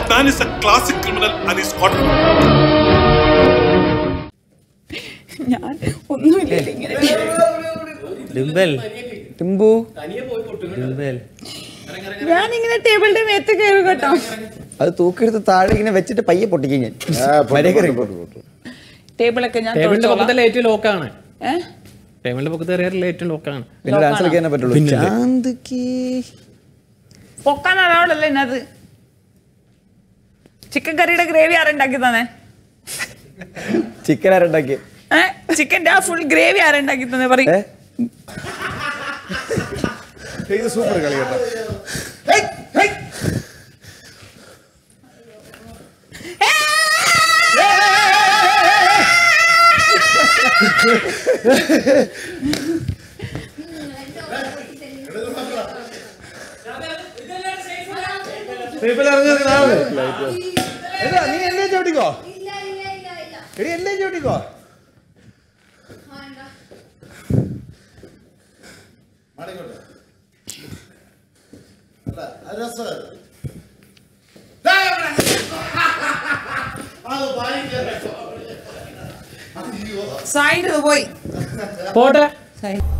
man is a classic criminal and is wanted. ഞാൻ ഒന്നുമില്ല ഇങ്ങനെ ഡിംബൽ ടിംബു ഡിംബൽ ഞാൻ ഇങ്ങനെ ടേബിളിന്റെ മേത്ത് കയറും കേട്ടോ അത് തൂക്കെടുത്ത് താഴെ ഇങ്ങനെ വെച്ചിട്ട് പയ്യെ പൊട്ടിക്കും ഞാൻ മര്യാദയ്ക്ക് ഇറങ്ങി. ടേബിളൊക്കെ ഞാൻ ടേബിളിന്റെ തുടച്ചോളാം. പൊക്കത്തിൽ ഏറ്റവും ലോക്കാണ് ഏ? ടേബിളിന്റെ പൊക്കത്ത് കയറിയാൽ ഏറ്റവും ലോക്കാണ് പിന്നെ ഡാൻസ് കളിക്കാനേ പറ്റുള്ളൂ പിന്നില്ലേ? ചാന്ദിക്ക് പൊക്കാൻ അളവടല്ലേ ഇന്നത് ചിക്കൻ കറിയുടെ ഗ്രേവി ആരുണ്ടാക്കി തന്നെ ചിക്കൻ ആരുണ്ടാക്കി ഏ ചിക്കന്റെ ആ ഫുൾ ഗ്രേവി ആരുണ്ടാക്കി തന്നെ പറയും ഏ ഇത് സൂപ്പർ കളി കേട്ടോ നീ എന്നെ ചവിട്ടിക്കോ എടി എന്നെ ചവിട്ടിക്കോ സൈഡ് പോയി പോട്ടെ സൈഡ്